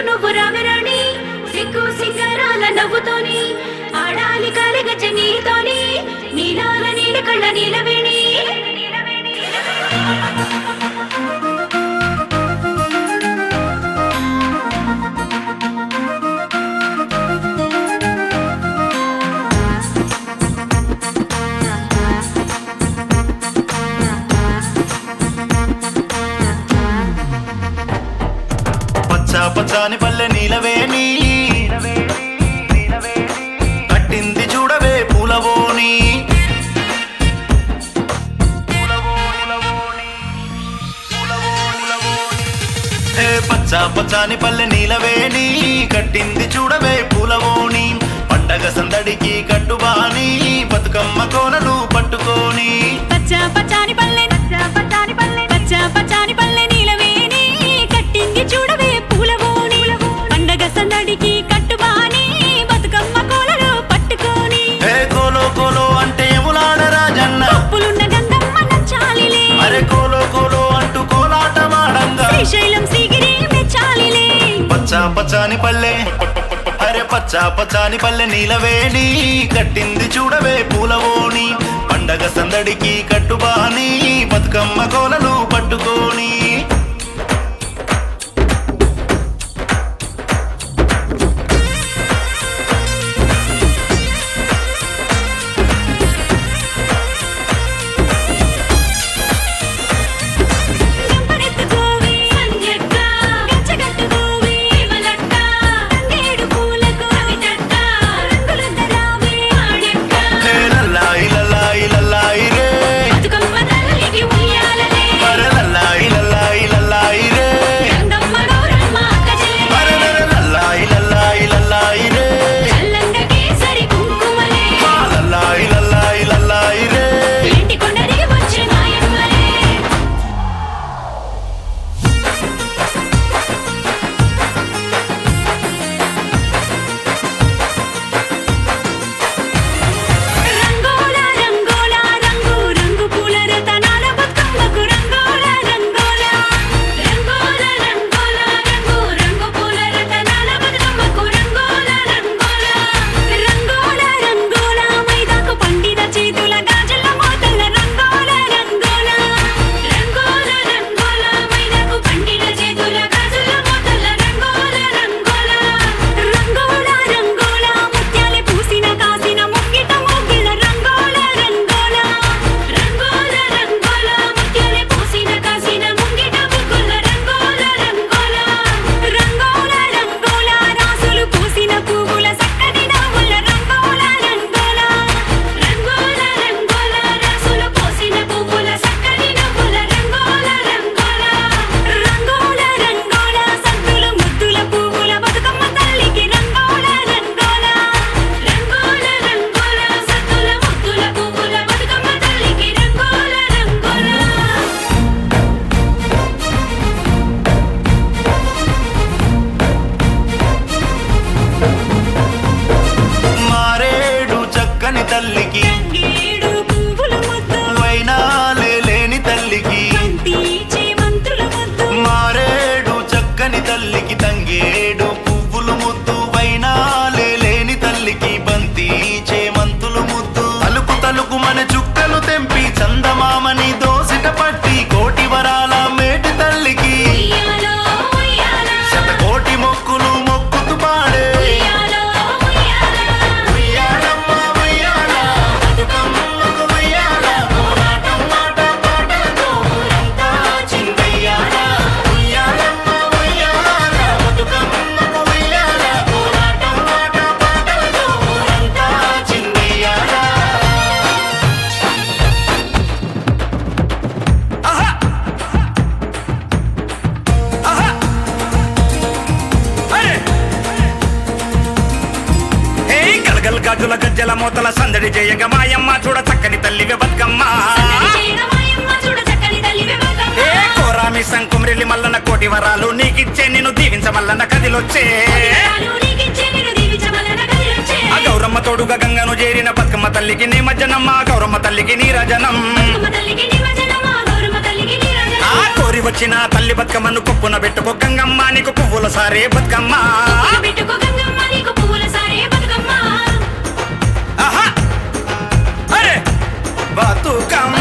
నువ్వు రావిరాణి సిగ్గు సింగరాల నవ్వుతోని ఆడాలి కాలిగచ్చ నీతోని నీలాల నీల కళ్ళ నీలవేణి పచ్చ పచ్చాని పల్లె నీలవేణి కట్టింది చూడవే పూలవోని ఏ పచ్చ పచ్చాని పల్లె నీలవేణి కట్టింది చూడవే పూలవోని పండగ సందడికి కట్టుబాని బతుకమ్మ కోనలు పట్టుకోని పచ్చ పచ్చాని పల్లె పచ్చ పచ్చాని పల్లె పచ్చ పచ్చాని పల్లె నీలవేణి కట్టింది చూడవే పూలవోని పండగ సందడికి కట్టుబాని బతుకమ్మ కోలలు పట్టుకొని ఏ కోలో కోలో అంటే ఎములాడ రాజన్న కప్పులున్న గంధమ్మ నచ్చాలిలే అరే కోలో కోలో అంటూ కోలాటమాడంగా శ్రీశైలం సిగిరి మెచ్చాలిలే పచ్చ పచ్చాని పల్లె అరే పచ్చ పచ్చాని పల్లె నీలవేణి కట్టింది చూడవే పూలవోని పండగ సందడికి కట్టుబాని బతుకమ్మ కోలలు పట్టుకోని గంపనెత్తుకోవే సంధ్యక్క గచ్చగట్టుకోవే ఇవలక్క తంగేడు పూలకు అవిటక్క రంగులందరావే ఆడెక్క హే లల్లాయి లల్లాయి లల్లాయి రే బతుకమ్మ తల్లికి ఉయ్యాలలే అరే లల్లాయి లల్లాయి లల్లాయి రే గంగమ్మ గౌరమ్మ అక్క చెల్లెలే అరే లరే లల్లాయి లల్లాయి లల్లాయి రే చల్లంగ కేసరి కుంకుమలే ఆ లల్లాయి లల్లాయి లల్లాయి రే ఇంటి కొండరికి వచ్చే మాయమ్మలే రంగోల రంగోల రంగు రంగు పూల రతనాల బతుకమ్మకు రంగోల రంగోల రంగోల రంగోల రంగు రంగు పూల రతనాల బతుకమ్మకు రంగోల రంగోల రంగోల రంగోల మైదాకు పండిన చేతుల గాజుల మోతల రంగోల రంగోల రంగోల రంగోల మైదాకు పండిన చేతుల గాజుల మోతల రంగోల రంగోల రంగోల రంగోల ముత్యాలే పూసిన కాసిన ముంగిట మోగిన రంగోల రంగోల రంగోల రంగోల ముత్యాలే పూసిన కాసిన ముంగిట ముగ్గుల రంగోల రంగోల రంగోల రంగోల రాసులు పూసిన పువ్వుల చక్కని నవ్వుల రంగోల రంగోల రంగోల రంగోల రాసులు పూసిన పువ్వుల చక్కని నవ్వుల రంగోల రంగోల రంగోల రంగోల సంతుల ముద్దుల పువ్వుల బతుకమ్మ తల్లికి రంగోల రంగోల రంగోల రంగోల సంతుల ముద్దుల పువ్వుల బతుకమ్మ తల్లికి రంగోల రంగోల మారేడు చక్కని తల్లికి తంగేడు పువ్వుల ముద్దు వైనాలే లేని తల్లికి బంతి చేమంతుల ముద్దు మారేడు చక్కని తల్లికి తంగేడు పువ్వులు ముద్దు వైనాలే లేని తల్లికి బంతి చేమంతులు ముద్దు తలుపు తలుపు మన చుక్కలు తెంపి చందమామని దోసిట పట్టి కోటి వరాల మేటి తల్లికి ఉయ్యాలో ఉయ్యాలా శతకోటి మొక్కులు మొక్కుతూ పాడే ఉయ్యాలో ఉయ్యాలా ఉయ్యాలమ్మ ఉయ్యాల, బతుకమ్మకు ఉయ్యాల, పోరాటం మాట పాటలతో ఊరంతా చిందయ్యాల. ఉయ్యాలమ్మ ఉయ్యాల, బతుకమ్మకు ఉయ్యాల, పోరాటం మాట పాటలతో ఊరంతా చిందయ్యాల. ఆహా! ఆహా! అరే! ఏయ్ గలగల గజుల గజ్జల మూతల సందడి చేయగ మాయమ్మ చూడ చక్కని తల్లి బతుకమ్మ చేయగా మాయమ్మ చూడ చక్కని తల్లివే బతుకమ్మ. ఏ కోరామి సంకుమ్రిల్లి మల్లన కోటి వరాలు నీకిచ్చే నిన్ను దీవించమల్లన కదిలొచ్చే వరాలు నీకిచ్చే నిన్ను దీవించమలన కదిలొచ్చే. ఆ గౌరమ్మ తోడుగా గంగను చేరిన బతుకమ్మ తల్లికి నీ మజ్జనమ్మ గౌరమ్మ తల్లికి నీ రజనం బతుకమ్మ తల్లికి నిమజ్జనమా, గౌరమ్మ తల్లికి నీరాజనం. ఆ కోరి వచ్చి తెచ్చిన తల్లి బతుకమ్మను కొప్పున పెట్టుకో గంగమ్మ నీకు పువ్వుల సారే బతుకమ్మ పువ్వులు పెట్టుకో గంగమ్మ నీకు పువ్వుల సారే బతుకమ్మ ఆహా! అరే బతుకమ్మ